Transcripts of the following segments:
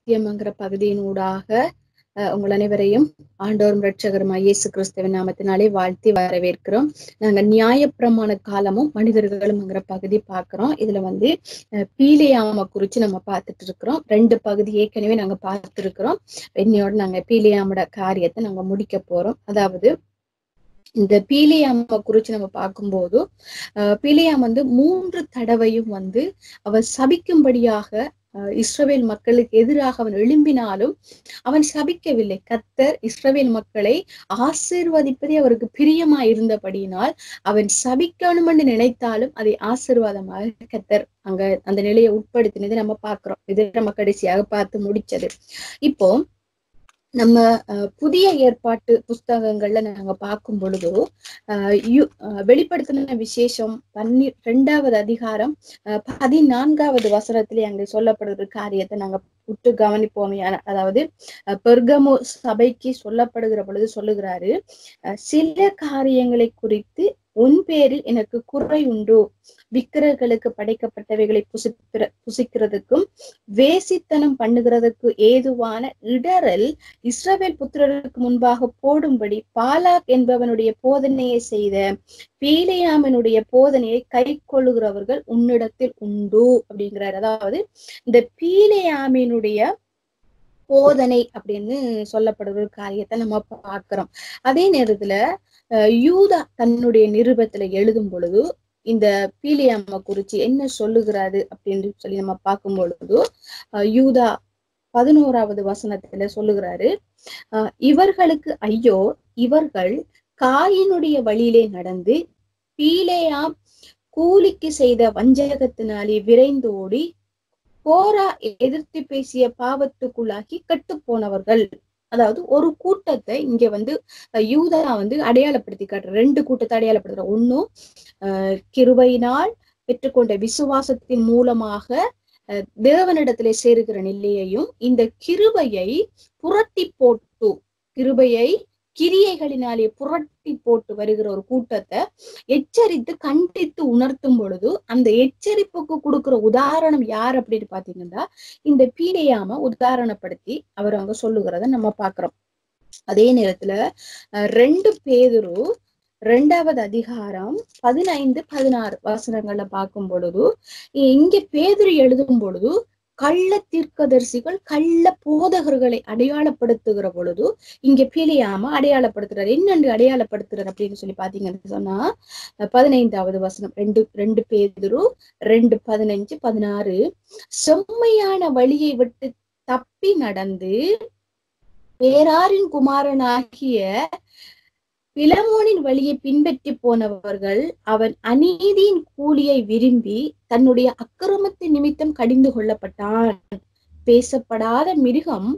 சத்தியம்ங்கிற பகுதியினூடாக அஹ், உங்கள் அனைவரையும் ஆண்டோரும் ரட்சகருமாய் இயேசு கிறிஸ்துவின் நாமத்தினாலே வாழ்த்தி வரவேற்கிறோம் நாங்க நியாயப்பிரமாண காலமும் மனிதர்களும்ங்கிற பகுதி பார்க்கிறோம் இதுல வந்து அஹ், பீலியாம குறிச்சு நம்ம பார்த்துட்டு இருக்கிறோம் ரெண்டு பகுதி ஏற்கனவே நாங்க பார்த்திருக்கிறோம் இன்னையோட நாங்க பீலியாமோட காரியத்தை நாங்க முடிக்க போறோம் அதாவது இந்த பீலியாம குறிச்சு நம்ம பார்க்கும்போது அஹ், பீலியாம் வந்து மூன்று தடவையும் வந்து அவர் சபிக்கும்படியாக அஹ், இஸ்ரவேல் மக்களுக்கு எதிராக அவன் எழும்பினாலும் அவன் சபிக்கவில்லை கத்தர் இஸ்ரவேல் மக்களை ஆசீர்வதிப்பதே அவருக்கு பிரியமா இருந்தபடியினால் அவன் சபிக்கணும்னு நினைத்தாலும் அதை ஆசீர்வாதமாக கத்தர் அங்க அந்த நிலையை உட்படுத்தினதை நம்ம பார்க்கிறோம் இது நம்ம கடைசியாக பார்த்து முடிச்சது இப்போ நம்ம அஹ், புதிய ஏற்பாட்டு புஸ்தகங்கள்ல நாங்க பார்க்கும் பொழுதோ அஹ், யு- அஹ், வெளிப்படுத்தின விசேஷம் பன்னி ரெண்டாவது அதிகாரம் அஹ், பதினான்காவது வசனத்திலே அங்கே சொல்லப்படுகிற காரியத்தை நாங்க உற்று கவனிப்போமே ஆனா- அதாவது அஹ், பெர்கமு சபைக்கு சொல்லப்படுகிற பொழுது சொல்லுகிறாரு அஹ், சில காரியங்களை குறித்து உன் பேரில் எனக்கு குறை உண்டு விக்கிரர்களுக்கு படைக்கப்பட்டவைகளை புசிக்கிற புசிக்கிறதுக்கும் வேசித்தனம் பண்ணுகிறதுக்கு ஏதுவான இடரல் இஸ்ரவேல் புத்திரருக்கு முன்பாக போடும்படி பாலாக் என்பவனுடைய போதனையை செய்த பீலையாமனுடைய போதனையை கை கொள்ளுகிறவர்கள் உன்னிடத்தில் உண்டு அப்படிங்கிறார் அதாவது இந்த பீலையாமினுடைய போதனை அப்படின்னு சொல்லப்படுற ஒரு காரியத்தை நம்ம பார்க்கிறோம் அதே நேரத்துல அஹ், யூதா தன்னுடைய நிருபத்துல எழுதும் பொழுது இந்த பீலியாம குறிச்சு என்ன சொல்லுகிறாரு அப்படின்னு சொல்லி நம்ம பார்க்கும் பொழுது அஹ், யூதா பதினோராவது வசனத்துல சொல்லுகிறாரு அஹ், இவர்களுக்கு ஐயோ இவர்கள் காயினுடைய வழியிலே நடந்து பீலேயாம் கூலிக்கு செய்த வஞ்சகத்தினாலே விரைந்தோடி கோரா எதிர்த்து பேசிய பாவத்துக்குள்ளாகி கட்டு போனவர்கள் அதாவது ஒரு கூட்டத்தை இங்க வந்து அஹ், யூதா வந்து அடையாளப்படுத்தி காட்டுற ரெண்டு கூட்டத்தை அடையாளப்படுத்துற ஒன்னும் அஹ், கிருபையினால் பெற்றுக்கொண்ட விசுவாசத்தின் மூலமாக அஹ், தேவனிடத்திலே சேருகிற நிலையையும் இந்த கிருபையை புரட்டி போட்டு கிருபையை கிரியைகளினாலே புரட்டி போட்டு வருகிற ஒரு கூட்டத்தை எச்சரித்து கண்டித்து உணர்த்தும் பொழுது அந்த எச்சரிப்புக்கு கொடுக்கிற உதாரணம் யார் அப்படின்னு பாத்தீங்கன்னா இந்த பீடையாம உதாரணப்படுத்தி அவர் அங்க சொல்லுகிறத நம்ம பாக்குறோம் அதே நேரத்துல அஹ், ரெண்டு பேதுரு ரெண்டாவது அதிகாரம் பதினைந்து பதினாறு வசனங்கள்ல பார்க்கும் பொழுது இங்க பேதுரு எழுதும் பொழுது கள்ள தீர்க்கதரிசிகள் கள்ள போதகர்களை அடையாளப்படுத்துகிற பொழுது இங்க பீலியாம அடையாளப்படுத்துறாரு என்னென்று அடையாளப்படுத்துறாரு அப்படின்னு சொல்லி பாத்தீங்கன்னு சொன்னா அஹ், பதினைந்தாவது வசனம் ரெண்டு ரெண்டு பேதுரு ரெண்டு பதினஞ்சு பதினாறு செம்மையான வழியை விட்டு தப்பி நடந்து பேராரின் குமாரனாகிய பிலமோனின் வழியை பின்பற்றி போனவர்கள் அவன் அநீதியின் கூலியை விரும்பி தன்னுடைய அக்கிரமத்தின் நிமித்தம் கடிந்து கொள்ளப்பட்டான் பேசப்படாத மிருகம்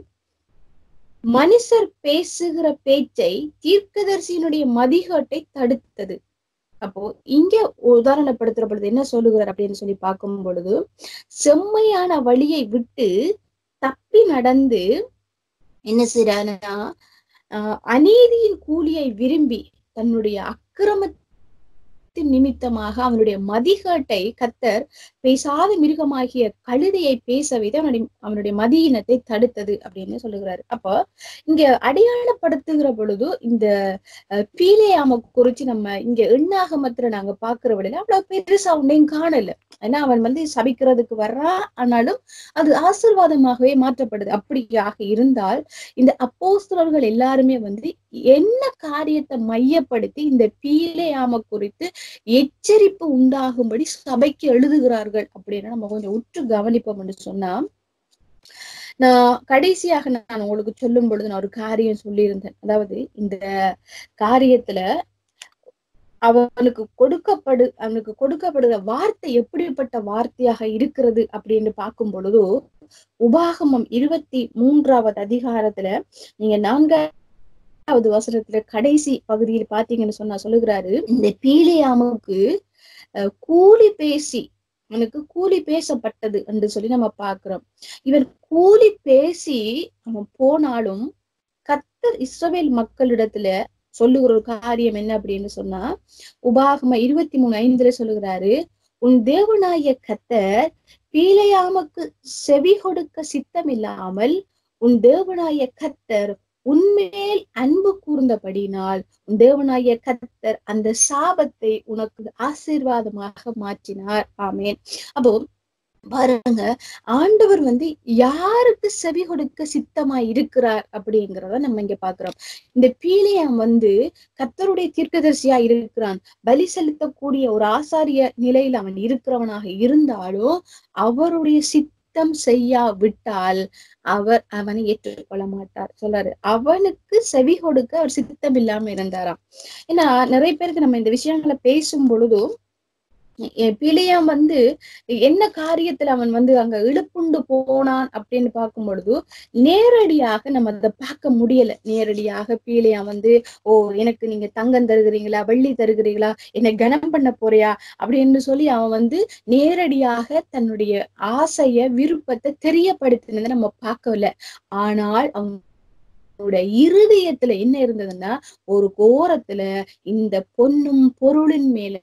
மனுஷர் பேசுகிற பேச்சை தீர்க்கதரிசியினுடைய மதிகட்டை தடுத்தது அப்போ இங்க உதாரணப்படுத்துற பொழுது என்ன சொல்லுகிறார் அப்படின்னு சொல்லி பார்க்கும் பொழுது செம்மையான வழியை விட்டு தப்பி நடந்து என்ன செய்யறானா ஆஹ் அநீதியின் கூலியை விரும்பி தன்னுடைய அக்கிரமத்தின் நிமித்தமாக அவனுடைய மதிகட்டை கத்தர் பேசாத மிருகமாகிய கழுதையை பேச வைத்து அவனுடைய அவனுடைய மதியினத்தை தடுத்தது அப்படின்னு சொல்லுகிறாரு அப்போ இங்க அடையாளப்படுத்துகிற பொழுது இந்த அஹ், பீலேயாம குறிச்சு நம்ம இங்க எண்ணாகமத்துல நாங்க பாக்குற வழியில அவ்வளவு பெருசா ஒன்றையும் காணல ஏன்னா அவன் வந்து சபிக்கிறதுக்கு வர்றான் ஆனாலும் அது ஆசீர்வாதமாகவே மாற்றப்படுது அப்படியாக இருந்தால் இந்த அப்போஸ்தலர்கள் எல்லாருமே வந்து என்ன காரியத்தை மையப்படுத்தி இந்த பீலேயாம குறித்து எச்சரிப்பு உண்டாகும்படி சபைக்கு எழுதுகிறார்கள் அப்படின்னு நம்ம கொஞ்சம் உற்று கவனிப்போம் என்று சொன்னா நான் கடைசியாக நான் உங்களுக்கு சொல்லும் பொழுது நான் ஒரு காரியம் சொல்லியிருந்தேன் அதாவது இந்த காரியத்துல அவனுக்கு கொடுக்கப்படு அவனுக்கு கொடுக்கப்படுகிற வார்த்தை எப்படிப்பட்ட வார்த்தையாக இருக்கிறது அப்படின்னு பார்க்கும் பொழுது உபாகமம் இருபத்தி மூன்றாவது அதிகாரத்துல நீங்க நான்காவது வசனத்துல கடைசி பகுதியில் பாத்தீங்கன்னு சொன்னா சொல்லுகிறாரு இந்த பீலியாமுக்கு அஹ், கூலி பேசி அவனுக்கு கூலி பேசப்பட்டது என்று சொல்லி நம்ம பார்க்கிறோம் இவன் கூலி பேசி அவன் போனாலும் கத்தர் இஸ்ரவேல் மக்களிடத்துல சொல்லுகிற ஒரு காரியம் என்ன அப்படின்னு சொன்னா உபாகம இருபத்தி மூணு ஐந்துல சொல்லுகிறாரு உன் தேவனாய கத்தர் பீலையாமுக்கு செவி கொடுக்க சித்தமில்லாமல் உன் தேவனாய கர்த்தர் உன்மேல் அன்பு கூர்ந்தபடினால் உன் தேவனாய கர்த்தர் அந்த சாபத்தை உனக்கு ஆசீர்வாதமாக மாற்றினார் ஆமேன் அப்போ பாருங்க ஆண்டவர் வந்து யாருக்கு செவி கொடுக்க சித்தமா இருக்கிறார் அப்படிங்கிறத நம்ம இங்க பாக்குறோம் இந்த பீலியம் வந்து கர்த்தருடைய தீர்க்கதரிசியா இருக்கிறான் பலி செலுத்தக்கூடிய ஒரு ஆசாரிய நிலையில் அவன் இருக்கிறவனாக இருந்தாலும் அவருடைய சித்தம் செய்யா விட்டால் அவர் அவனை ஏற்றுக்கொள்ள மாட்டார் சொல்றாரு அவனுக்கு செவி கொடுக்க அவர் சித்தம் இல்லாம இருந்தாராம் ஏன்னா நிறைய பேருக்கு நம்ம இந்த விஷயங்களை பேசும் பொழுதும் பிளியாம் வந்து என்ன காரியத்துல அவன் வந்து அங்க இழுப்புண்டு போனான் அப்படின்னு பார்க்கும் பொழுது நேரடியாக நம்ம அதை பார்க்க முடியல நேரடியாக பீலியாம் வந்து ஓ எனக்கு நீங்க தங்கம் தருகிறீங்களா வெள்ளி தருகிறீங்களா என்னை கனம் பண்ண போறியா அப்படின்னு சொல்லி அவன் வந்து நேரடியாக தன்னுடைய ஆசைய விருப்பத்தை தெரியப்படுத்தினதை நம்ம பார்க்கல ஆனால் அவன் அவனுடைய இருதயத்துல என்ன இருந்ததுன்னா ஒரு கோரத்துல இந்த பொன்னும் பொருளின் மேல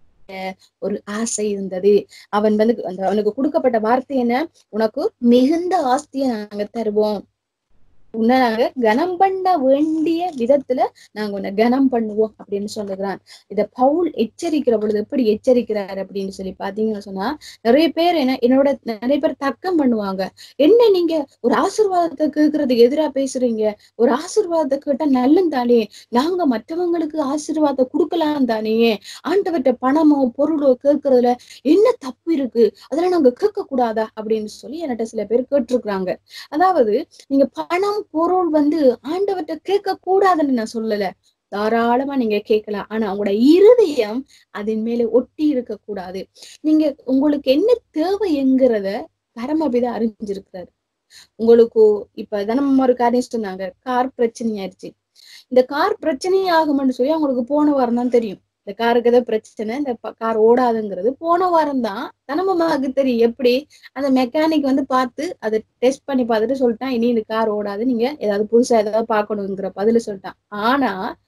ஒரு ஆசை இருந்தது அவன் வந்து அந்த அவனுக்கு கொடுக்கப்பட்ட வார்த்தை என்ன உனக்கு மிகுந்த ஆஸ்தியை நாங்க தருவோம் உன்னை நாங்க கனம் பண்ண வேண்டிய விதத்துல நாங்க உன்னை கனம் பண்ணுவோம் அப்படின்னு சொல்லுகிறான் இத பவுல் எச்சரிக்கிற பொழுது எப்படி எச்சரிக்கிறார் அப்படின்னு சொல்லி பாத்தீங்கன்னு சொன்னா நிறைய பேர் என்ன என்னோட நிறைய பேர் தர்க்கம் பண்ணுவாங்க என்ன நீங்க ஒரு ஆசிர்வாதத்தை கேட்கறதுக்கு எதிரா பேசுறீங்க ஒரு ஆசிர்வாதத்தை கேட்டா நல்லம் தானே நாங்க மற்றவங்களுக்கு ஆசீர்வாதம் கொடுக்கலாம் தானே ஆண்டவர்கிட்ட பணமோ பொருளோ கேட்கறதுல என்ன தப்பு இருக்கு அதெல்லாம் நாங்க கேட்க கூடாதா அப்படின்னு சொல்லி என்கிட்ட சில பேர் கேட்டிருக்கிறாங்க அதாவது நீங்க பணம் பொருள் வந்து ஆண்டவர்கிட்ட கேட்க கூடாதுன்னு நான் சொல்லல தாராளமா நீங்க கேட்கலாம் ஆனா உங்களோட இருதயம் அதன் மேல ஒட்டி இருக்க கூடாது நீங்க உங்களுக்கு என்ன தேவைங்கிறத பரமபிதா அறிஞ்சிருக்கிறாரு உங்களுக்கு இப்ப தினமும் ஒரு காரியம் சொன்னாங்க கார் பிரச்சனை ஆயிடுச்சு இந்த கார் பிரச்சனை ஆகும்னு சொல்லி அவங்களுக்கு போன வாரம் தான் தெரியும் இந்த காருக்கு ஏதோ பிரச்சனை இந்த கார் ஓடாதுங்கிறது போன வாரம் தான் தனமமாக தெரியும் எப்படி அந்த மெக்கானிக் வந்து பார்த்து அதை டெஸ்ட் பண்ணி பார்த்துட்டு சொல்லிட்டான் இனி இந்த கார் ஓடாது நீங்க ஏதாவது புதுசா ஏதாவது பார்க்கணுங்கிற பதில சொல்லிட்டான் ஆனா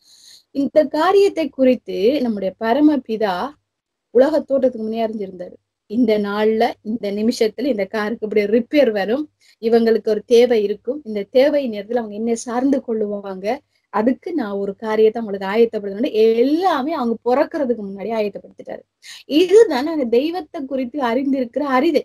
இந்த காரியத்தை குறித்து நம்முடைய பரமபிதா உலக தோட்டத்துக்கு முன்னே அறிஞ்சிருந்தாரு இந்த நாள்ல இந்த நிமிஷத்துல இந்த காருக்கு இப்படி ரிப்பேர் வரும் இவங்களுக்கு ஒரு தேவை இருக்கும் இந்த தேவை நேரத்துல அவங்க என்ன சார்ந்து கொள்ளுவாங்க அதுக்கு நான் ஒரு காரியத்தை அவங்களுக்கு ஆயத்தப்படுத்தணும் எல்லாமே அவங்க பிறக்கிறதுக்கு முன்னாடி ஆயத்தப்படுத்திட்டாரு இதுதான் நாங்க தெய்வத்தை குறித்து அறிந்திருக்கிற அறிவு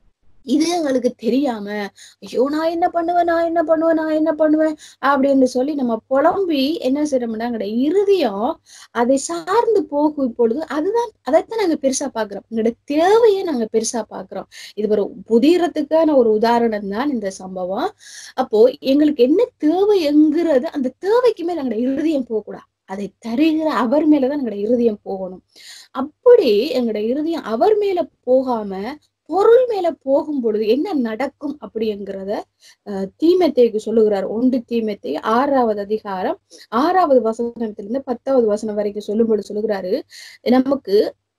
இது எங்களுக்கு தெரியாம ஐயோ நான் என்ன பண்ணுவேன் நான் என்ன பண்ணுவேன் நான் என்ன பண்ணுவேன் அப்படின்னு சொல்லி நம்ம புலம்பி என்ன செய்யறோம்னா எங்களோட இறுதியம் அதை சார்ந்து போகும் இப்பொழுது அதுதான் அதைத்தான் நாங்க பெருசா பாக்குறோம் எங்களோட தேவையை நாங்க பெருசா பாக்குறோம் இது ஒரு புதிரத்துக்கான ஒரு உதாரணம் தான் இந்த சம்பவம் அப்போ எங்களுக்கு என்ன தேவைங்கிறது அந்த தேவைக்கு மேல எங்களோட இறுதியம் போகக்கூடாது அதை தருகிற அவர் மேலதான் எங்களோட இருதயம் போகணும் அப்படி எங்களோட இருதயம் அவர் மேல போகாம பொருள் மேல போகும் பொழுது என்ன நடக்கும் அப்படிங்கிறத அஹ் தீமத்தைக்கு சொல்லுகிறார் ஒன்று தீமத்தை ஆறாவது அதிகாரம் ஆறாவது வசனத்திலிருந்து பத்தாவது வசனம் வரைக்கும் சொல்லும்போது சொல்லுகிறாரு நமக்கு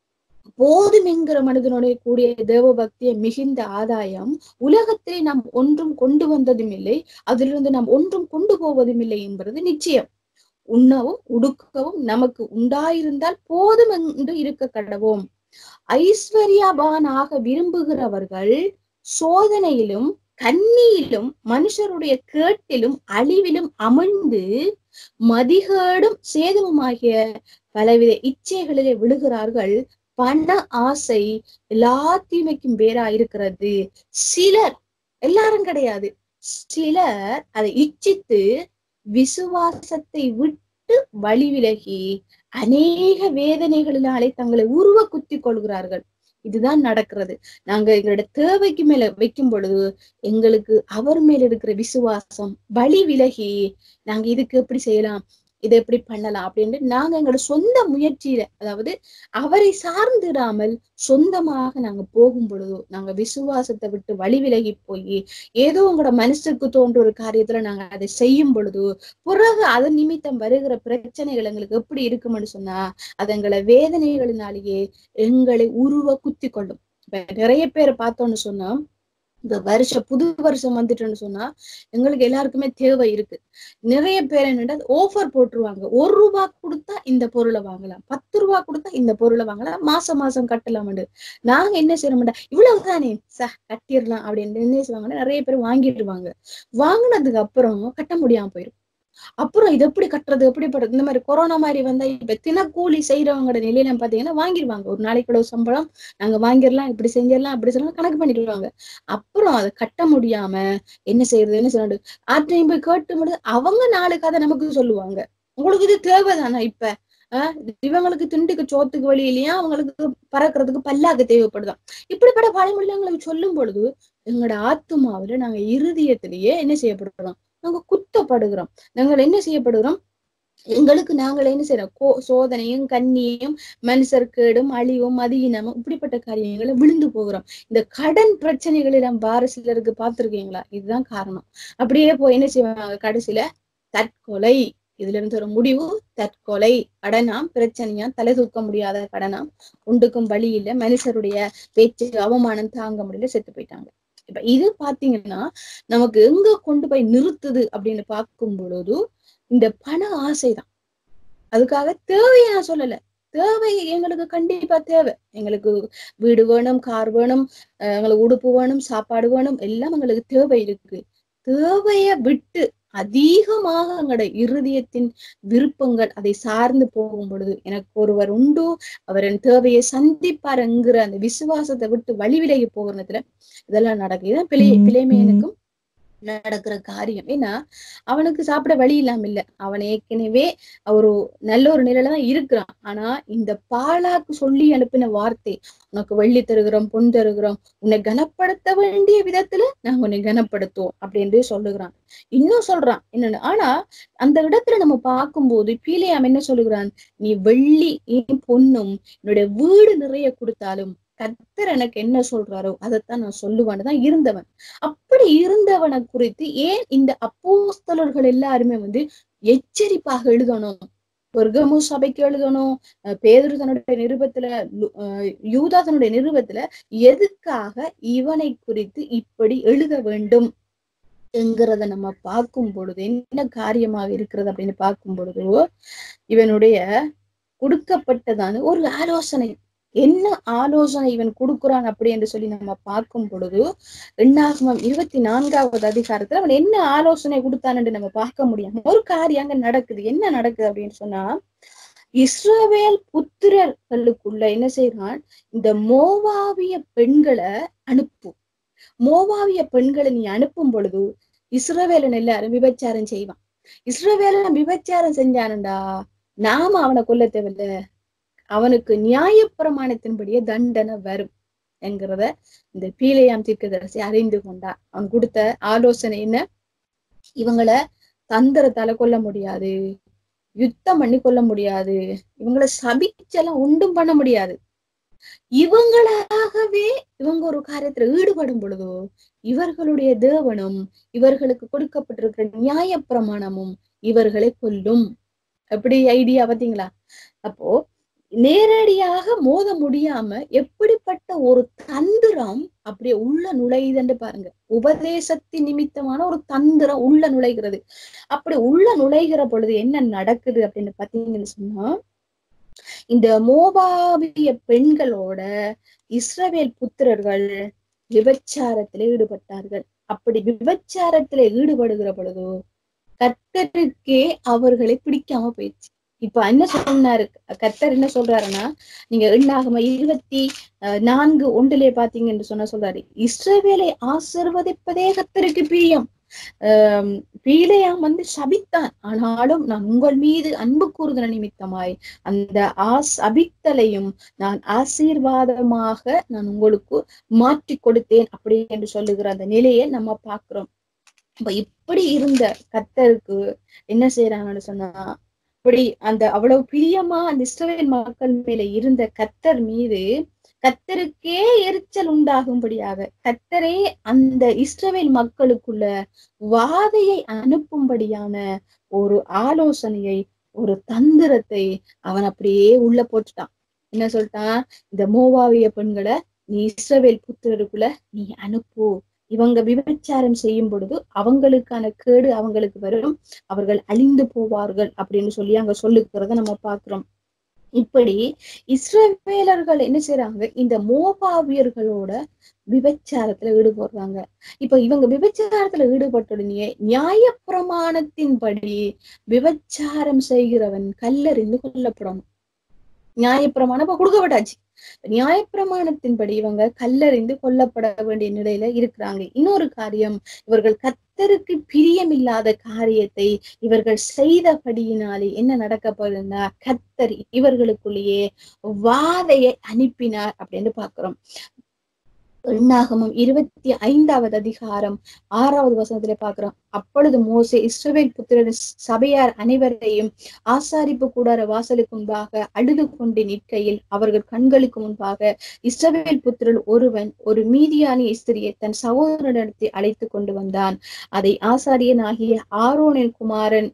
போதும் என்கிற மனிதனுடைய கூடிய தேவ பக்திய மிகுந்த ஆதாயம் உலகத்திலே நாம் ஒன்றும் கொண்டு வந்ததும் இல்லை அதிலிருந்து நாம் ஒன்றும் கொண்டு போவதும் இல்லை என்பது நிச்சயம் உண்ணவும் உடுக்கவும் நமக்கு உண்டாயிருந்தால் போதும் என்று இருக்க கடவோம் ஐஸ்வர்யபானாக விரும்புகிறவர்கள் சோதனையிலும் கண்ணியிலும் மனுஷருடைய கேட்டிலும் அழிவிலும் அமிழ்ந்து மதிகேடும் சேதமுமாகிய பலவித இச்சைகளிலே விழுகிறார்கள் பண ஆசை எல்லா தீமைக்கும் பேரா இருக்கிறது சிலர் எல்லாரும் கிடையாது சிலர் அதை இச்சித்து விசுவாசத்தை விட்டு வழி விலகி அநேக வேதனைகளினாலே தங்களை உருவ குத்தி கொள்கிறார்கள் இதுதான் நடக்கிறது நாங்க எங்களோட தேவைக்கு மேல வைக்கும் பொழுது எங்களுக்கு அவர் மேல இருக்கிற விசுவாசம் வழி விலகி நாங்க இதுக்கு எப்படி செய்யலாம் இதை எப்படி பண்ணலாம் அப்படின்ட்டு நாங்க எங்களோட சொந்த முயற்சியில அதாவது அவரை சார்ந்திடாமல் சொந்தமாக நாங்க போகும் பொழுதோ நாங்க விசுவாசத்தை விட்டு வழி விலகி போய் ஏதோ உங்களோட மனசுக்கு தோன்ற ஒரு காரியத்துல நாங்க அதை செய்யும் பொழுது பிறகு அதன் நிமித்தம் வருகிற பிரச்சனைகள் எங்களுக்கு எப்படி இருக்கும்னு சொன்னா அது எங்களை வேதனைகளினாலேயே எங்களை உருவ குத்தி கொள்ளும் இப்ப நிறைய பேரை பார்த்தோம்னு சொன்னா இந்த வருஷம் புது வருஷம் வந்துட்டுன்னு சொன்னா எங்களுக்கு எல்லாருக்குமே தேவை இருக்கு நிறைய பேர் என்னடா ஓஃபர் போட்டுருவாங்க ஒரு ரூபா கொடுத்தா இந்த பொருளை வாங்கலாம் பத்து ரூபா கொடுத்தா இந்த பொருளை வாங்கலாம் மாசம் மாசம் கட்டலாம் நாங்க என்ன செய்யறோம்டா இவ்வளவு தானே ச கட்டிடலாம் அப்படின்னு என்ன செய்வாங்கன்னா நிறைய பேர் வாங்கிடுவாங்க வாங்கினதுக்கு அப்புறம் கட்ட முடியாம போயிடும் அப்புறம் இது எப்படி கட்டுறது எப்படி படுறது இந்த மாதிரி கொரோனா மாதிரி வந்தா இப்ப தினக்கூலி செய்யறவங்களோட நிலையில பாத்தீங்கன்னா வாங்கிடுவாங்க ஒரு நாளைக்கு இவ்வளவு சம்பளம் நாங்க வாங்கிடலாம் இப்படி செஞ்சிடலாம் அப்படி சொல்லலாம் கணக்கு பண்ணிடுவாங்க அப்புறம் அதை கட்ட முடியாம என்ன செய்யறது என்ன செய்யறது ஆற்றையும் போய் கேட்டு முடியாது அவங்க நாலு கதை நமக்கு சொல்லுவாங்க உங்களுக்கு இது தேவைதானா இப்ப ஆஹ் இவங்களுக்கு திண்டுக்கு சோத்துக்கு வழி இல்லையா அவங்களுக்கு பறக்கிறதுக்கு பல்லாக்கு தேவைப்படுதான் இப்படிப்பட்ட பழமொழி எங்களுக்கு சொல்லும் பொழுது எங்களோட ஆத்துமாவில நாங்க இருதயத்திலேயே என்ன செய்யப்படுறோம் நாங்க குத்தப்படுகிறோம் நாங்கள் என்ன செய்யப்படுகிறோம் எங்களுக்கு நாங்கள் என்ன செய்யறோம் கோ சோதனையும் கண்ணியும் மனுஷர்கேடும் அழிவும் மதியினமும் இப்படிப்பட்ட காரியங்களை விழுந்து போகிறோம் இந்த கடன் பிரச்சனைகளிடம் பார சிலருக்கு பார்த்திருக்கீங்களா இதுதான் காரணம் அப்படியே போய் என்ன செய்வாங்க கடைசியில தற்கொலை இதுல இருந்து ஒரு முடிவு தற்கொலை கடனாம் பிரச்சனையா தலை தூக்க முடியாத கடனாம் உண்டுக்கும் வழி இல்ல மனுஷருடைய பேச்சு அவமானம் தாங்க முடியல செத்து போயிட்டாங்க இப்ப இது பாத்தீங்கன்னா நமக்கு எங்க கொண்டு போய் நிறுத்துது அப்படின்னு பார்க்கும் பொழுது இந்த பண ஆசைதான் அதுக்காக தேவையை நான் சொல்லல தேவை எங்களுக்கு கண்டிப்பா தேவை எங்களுக்கு வீடு வேணும் கார் வேணும் எங்களுக்கு உடுப்பு வேணும் சாப்பாடு வேணும் எல்லாம் எங்களுக்கு தேவை இருக்கு தேவைய விட்டு அதிகமாக எங்களோட இருதயத்தின் விருப்பங்கள் அதை சார்ந்து போகும் பொழுது எனக்கு ஒருவர் உண்டு அவர் என் தேவையை சந்திப்பாருங்கிற அந்த விசுவாசத்தை விட்டு வழி விலகி போகிறதுல இதெல்லாம் நடக்குது இதான் பிளை பிள்ளைமையனுக்கும் நடக்கிற காரியம் ஏன்னா அவனுக்கு சாப்பிட வழி இல்லாம இல்ல அவன் ஏற்கனவே ஒரு நல்ல ஒரு நிலையில தான் இருக்கிறான் ஆனா இந்த பாலாக்கு சொல்லி அனுப்பின வார்த்தை உனக்கு வெள்ளி தருகிறோம் பொன் தருகிறோம் உன்னை கனப்படுத்த வேண்டிய விதத்துல நாங்க உன்னை கனப்படுத்துவோம் அப்படின்னு சொல்லுகிறான் இன்னும் சொல்றான் என்னன்னு ஆனா அந்த இடத்துல நம்ம பார்க்கும்போது பீலையாம் என்ன சொல்லுகிறான் நீ வெள்ளி ஏன் பொண்ணும் என்னுடைய வீடு நிறைய கொடுத்தாலும் கத்தர் எனக்கு என்ன சொல்றாரோ அதைத்தான் நான் சொல்லுவான்னு தான் இருந்தவன் அப்படி இருந்தவனை குறித்து ஏன் இந்த அப்போஸ்தலர்கள் எல்லாருமே வந்து எச்சரிப்பாக எழுதணும் பெர்கமு சபைக்கு எழுதணும் பேதுரு தன்னுடைய நிருபத்துல யூதா தன்னுடைய நிருபத்துல எதுக்காக இவனை குறித்து இப்படி எழுத வேண்டும் என்கிறத நம்ம பார்க்கும் பொழுது என்ன காரியமாக இருக்கிறது அப்படின்னு பார்க்கும் பொழுது இவனுடைய கொடுக்கப்பட்டதான ஒரு ஆலோசனை என்ன ஆலோசனை இவன் கொடுக்குறான் அப்படி என்று சொல்லி நம்ம பார்க்கும் பொழுது எண்ணாகமம் இருபத்தி நான்காவது அதிகாரத்துல அவன் என்ன ஆலோசனை கொடுத்தான்னு நம்ம பார்க்க முடியாம ஒரு காரியம் அங்க நடக்குது என்ன நடக்குது அப்படின்னு சொன்னா இஸ்ரவேல் புத்திரர்களுக்குள்ள என்ன செய்யறான் இந்த மோவாவிய பெண்களை அனுப்பும் மோவாவிய பெண்களை நீ அனுப்பும் பொழுது இஸ்ரவேலன் எல்லாரும் விபச்சாரம் செய்வான் இஸ்ரவேலன் விபச்சாரம் செஞ்சானுண்டா நாம அவனை கொல்ல தேவையில்ல அவனுக்கு நியாய பிரமாணத்தின்படியே தண்டனை வரும் என்கிறத இந்த பீலையாம் தீர்க்கதரிசி அறிந்து கொண்டார் அவன் கொடுத்த ஆலோசனை என்ன இவங்கள தந்திரத்தால கொல்ல முடியாது யுத்தம் பண்ணி கொள்ள முடியாது இவங்கள சபிச்செல்லாம் ஒன்றும் பண்ண முடியாது இவங்களாகவே இவங்க ஒரு காரியத்துல ஈடுபடும் பொழுதோ இவர்களுடைய தேவனும் இவர்களுக்கு கொடுக்கப்பட்டிருக்கிற நியாய பிரமாணமும் இவர்களை கொல்லும் எப்படி ஐடியா பாத்தீங்களா அப்போ நேரடியாக மோத முடியாம எப்படிப்பட்ட ஒரு தந்திரம் அப்படியே உள்ள நுழையுதுன்னு பாருங்க உபதேசத்தின் நிமித்தமான ஒரு தந்திரம் உள்ள நுழைகிறது அப்படி உள்ள நுழைகிற பொழுது என்ன நடக்குது அப்படின்னு பாத்தீங்கன்னு சொன்னா இந்த மோபாவிய பெண்களோட இஸ்ரவேல் புத்திரர்கள் விபச்சாரத்திலே ஈடுபட்டார்கள் அப்படி விபச்சாரத்திலே ஈடுபடுகிற பொழுது கத்தருக்கே அவர்களை பிடிக்காம போயிடுச்சு இப்ப என்ன சொன்னாரு கத்தர் என்ன சொல்றாருன்னா நீங்க எண்ணாகம இருபத்தி நான்கு ஒன்றிலே பாத்தீங்கன்னு சொன்ன சொல்றாரு இஸ்ரவேலை ஆசிர்வதிப்பதே கத்தருக்கு பிரியம் ஆஹ் பீலையாம் வந்து சபித்தான் ஆனாலும் நான் உங்கள் மீது அன்பு கூறுதல நிமித்தமாய் அந்த ஆஸ் அபித்தலையும் நான் ஆசீர்வாதமாக நான் உங்களுக்கு மாற்றி கொடுத்தேன் அப்படி என்று சொல்லுகிற அந்த நிலையை நம்ம பாக்குறோம் இப்ப இப்படி இருந்த கத்தருக்கு என்ன செய்யறாங்கன்னு சொன்னா அப்படி அந்த அவ்வளவு பிரியமா அந்த இஸ்ரவேல் மக்கள் மேல இருந்த கத்தர் மீது கத்தருக்கே எரிச்சல் உண்டாகும்படியாக கத்தரே அந்த இஸ்ரவேல் மக்களுக்குள்ள வாதையை அனுப்பும்படியான ஒரு ஆலோசனையை ஒரு தந்திரத்தை அவன் அப்படியே உள்ள போட்டுட்டான் என்ன சொல்லிட்டான் இந்த மோவாவிய பெண்களை நீ இஸ்ரவேல் புத்திரருக்குள்ள நீ அனுப்பு இவங்க விபச்சாரம் செய்யும் பொழுது அவங்களுக்கான கேடு அவங்களுக்கு வரும் அவர்கள் அழிந்து போவார்கள் அப்படின்னு சொல்லி அங்க சொல்லுகிறத நம்ம பார்க்கிறோம் இப்படி இஸ்ரவேலர்கள் என்ன செய்றாங்க இந்த மோபாவியர்களோட விபச்சாரத்துல ஈடுபடுறாங்க இப்ப இவங்க விபச்சாரத்துல ஈடுபட்ட உடனே நியாய பிரமாணத்தின்படி விபச்சாரம் செய்கிறவன் கல்லறிந்து கொல்லப்படணும் நியாயப்பிரமாணம் இப்ப கொடுக்கப்பட்டாச்சு நியாயப்பிரமாணத்தின்படி இவங்க கல்லறிந்து கொல்லப்பட வேண்டிய நிலையில இருக்கிறாங்க இன்னொரு காரியம் இவர்கள் கத்தருக்கு பிரியமில்லாத காரியத்தை இவர்கள் செய்தபடியினாலே என்ன நடக்கப்படுதுன்னா கத்தர் இவர்களுக்குள்ளேயே வாதையை அனுப்பினார் அப்படின்னு பாக்குறோம் எண்ணாகமும் இருபத்தி ஐந்தாவது அதிகாரம் ஆறாவது வசனத்துல பாக்குறோம் அப்பொழுது மோசே இஸ்ரவேல் புத்திரர் சபையார் அனைவரையும் ஆசாரிப்பு கூடார வாசலுக்கு முன்பாக அழுது கொண்டு நிற்கையில் அவர்கள் கண்களுக்கு முன்பாக இஸ்ரவேல் புத்திரர் ஒருவன் ஒரு மீதியானிய ஸ்திரியை தன் சகோதரனிடத்தை அழைத்து கொண்டு வந்தான் அதை ஆசாரியனாகிய ஆரோனின் குமாரன்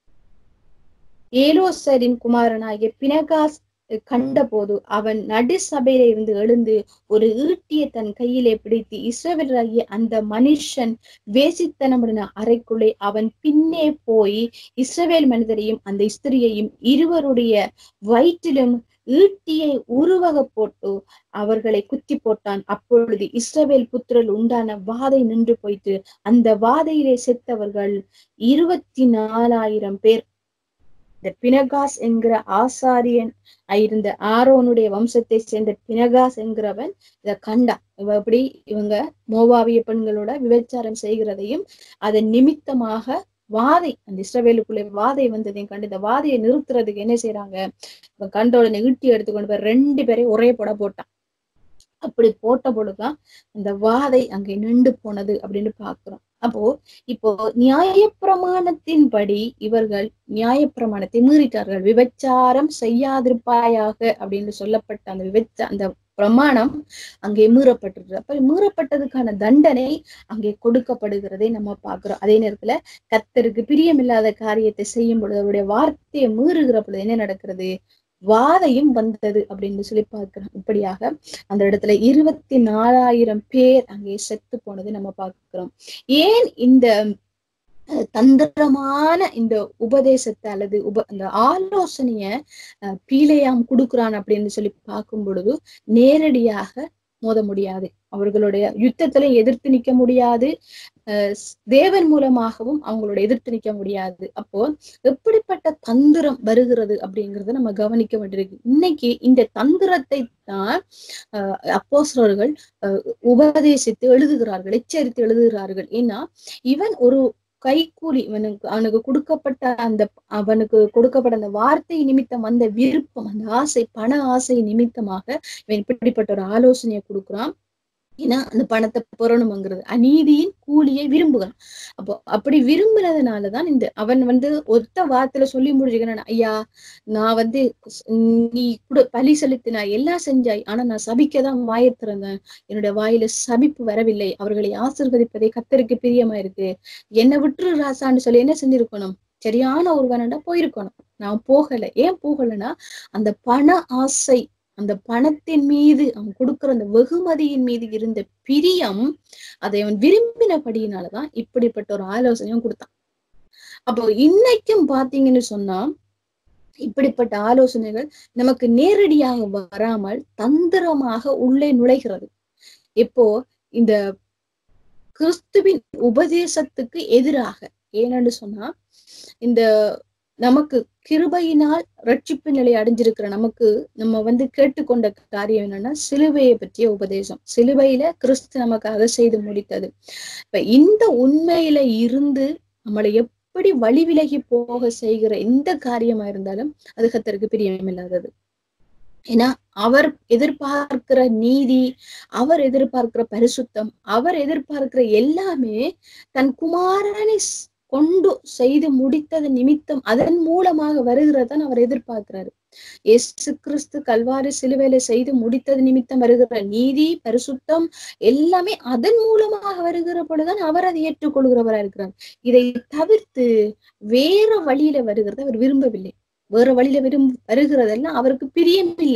ஏலோசரின் குமாரனாகிய பினகாஸ் கண்டபோது அவன் நடு சபையில இருந்து எழுந்து ஒரு ஈட்டியை தன் கையிலே பிடித்து இஸ்ரவேலராகிய அந்த மனுஷன் வேசித்தனமுடன அறைக்குள்ளே அவன் பின்னே போய் இஸ்ரவேல் மனிதரையும் அந்த ஸ்திரியையும் இருவருடைய வயிற்றிலும் ஈட்டியை உருவக போட்டு அவர்களை குத்தி போட்டான் அப்பொழுது இஸ்ரவேல் புத்திரல் உண்டான வாதை நின்று போயிட்டு அந்த வாதையிலே செத்தவர்கள் இருபத்தி நாலாயிரம் பேர் இந்த பினகாஸ் என்கிற ஆசாரியன் இருந்த ஆரோனுடைய வம்சத்தை சேர்ந்த பினகாஸ் என்கிறவன் இத கண்டான் இவ எப்படி இவங்க மோவாவிய பெண்களோட விபச்சாரம் செய்கிறதையும் அதன் நிமித்தமாக வாதை அந்த இஸ்ரவேலுக்குள்ளே வாதை வந்ததையும் கண்டு இந்த வாதையை நிறுத்துறதுக்கு என்ன செய்யறாங்க இவன் கண்ட உடனே ஈட்டி எடுத்துக்கொண்டு போய் ரெண்டு பேரையும் ஒரே போட போட்டான் அப்படி போட்ட பொழுதுதான் அந்த வாதை அங்கே நின்று போனது அப்படின்னு பாக்குறோம் அப்போ இப்போ நியாயப்பிரமாணத்தின்படி இவர்கள் நியாயப்பிரமாணத்தை மீறிட்டார்கள் விபச்சாரம் செய்யாதிருப்பாயாக அப்படின்னு சொல்லப்பட்ட அந்த விபச்ச அந்த பிரமாணம் அங்கே மீறப்பட்டிருக்கு அப்ப மீறப்பட்டதுக்கான தண்டனை அங்கே கொடுக்கப்படுகிறதை நம்ம பாக்குறோம் அதே நேரத்துல கத்தருக்கு பிரியமில்லாத காரியத்தை செய்யும் பொழுது அவருடைய வார்த்தையை மீறுகிற பொழுது என்ன நடக்கிறது வாதையும் வந்தது அப்படின்னு சொல்லி பார்க்கிறோம் இப்படியாக அந்த இடத்துல இருபத்தி நாலாயிரம் பேர் அங்கே செத்து போனது நம்ம பார்க்கிறோம் ஏன் இந்த தந்திரமான இந்த உபதேசத்தை அல்லது உப அந்த ஆலோசனைய பீலையாம் கொடுக்குறான் அப்படின்னு சொல்லி பார்க்கும் பொழுது நேரடியாக மோத முடியாது அவர்களுடைய யுத்தத்துல எதிர்த்து நிக்க முடியாது தேவன் மூலமாகவும் அவங்களோட எதிர்த்து நிக்க முடியாது அப்போ எப்படிப்பட்ட தந்திரம் வருகிறது அப்படிங்கறத நம்ம கவனிக்க வேண்டியிருக்கு இன்னைக்கு இந்த தந்திரத்தை தான் அஹ் அப்போசரர்கள் உபதேசித்து எழுதுகிறார்கள் எச்சரித்து எழுதுகிறார்கள் ஏன்னா இவன் ஒரு கைக்கூலி இவனுக்கு அவனுக்கு கொடுக்கப்பட்ட அந்த அவனுக்கு கொடுக்கப்பட்ட அந்த வார்த்தை நிமித்தம் அந்த விருப்பம் அந்த ஆசை பண ஆசை நிமித்தமாக இவன் இப்படிப்பட்ட ஒரு ஆலோசனையை கொடுக்குறான் ஏன்னா அந்த பணத்தை புறணுங்கிறது அநீதியின் கூலியை விரும்புகிறான் அப்போ அப்படி விரும்புறதுனாலதான் இந்த அவன் வந்து ஒத்த வார்த்தையில சொல்லி முடிச்சுக்கிறான் ஐயா நான் வந்து நீ கூட பலி செலுத்தினா எல்லாம் செஞ்சாய் ஆனா நான் சபிக்கதான் வாயை திறந்தேன் என்னுடைய வாயில சபிப்பு வரவில்லை அவர்களை ஆசிர்வதிப்பதே கத்தருக்கு பிரியமா இருக்கு என்னை விட்டுரு ராசான்னு சொல்லி என்ன செஞ்சிருக்கணும் சரியான ஒரு வேணண்டா போயிருக்கணும் நான் போகல ஏன் போகலைன்னா அந்த பண ஆசை அந்த பணத்தின் மீது அவன் கொடுக்கிற அந்த வெகுமதியின் மீது இருந்த பிரியம் அதை அவன் விரும்பினபடியினாலதான் இப்படிப்பட்ட ஒரு ஆலோசனையும் கொடுத்தான் அப்போ இன்னைக்கும் பாத்தீங்கன்னு சொன்னா இப்படிப்பட்ட ஆலோசனைகள் நமக்கு நேரடியாக வராமல் தந்திரமாக உள்ளே நுழைகிறது இப்போ இந்த கிறிஸ்துவின் உபதேசத்துக்கு எதிராக ஏனென்று சொன்னா இந்த நமக்கு கிருபையினால் ரட்சிப்பு நிலை அடைஞ்சிருக்கிற நமக்கு நம்ம வந்து கேட்டுக்கொண்ட காரியம் என்னன்னா சிலுவையை பற்றிய உபதேசம் சிலுவையில கிறிஸ்து நமக்காக செய்து முடித்தது இப்ப இந்த உண்மையில இருந்து நம்மளை எப்படி வழி விலகி போக செய்கிற எந்த காரியமா இருந்தாலும் அது கத்தருக்கு பிரியமில்லாதது ஏன்னா அவர் எதிர்பார்க்கிற நீதி அவர் எதிர்பார்க்கிற பரிசுத்தம் அவர் எதிர்பார்க்கிற எல்லாமே தன் குமாரனை கொண்டு செய்து முடித்தது நிமித்தம் அதன் மூலமாக வருகிறதான் அவர் எதிர்பார்க்கிறாரு எசு கிறிஸ்து கல்வாரி சிலுவையில செய்து முடித்தது நிமித்தம் வருகிற நீதி பரிசுத்தம் எல்லாமே அதன் மூலமாக வருகிற பொழுதுதான் அவர் அதை ஏற்றுக்கொள்கிறவரா இருக்கிறார் இதை தவிர்த்து வேற வழியில வருகிறத அவர் விரும்பவில்லை வேற வழியில விரும் வருகிறதெல்லாம் அவருக்கு பிரியமில்லை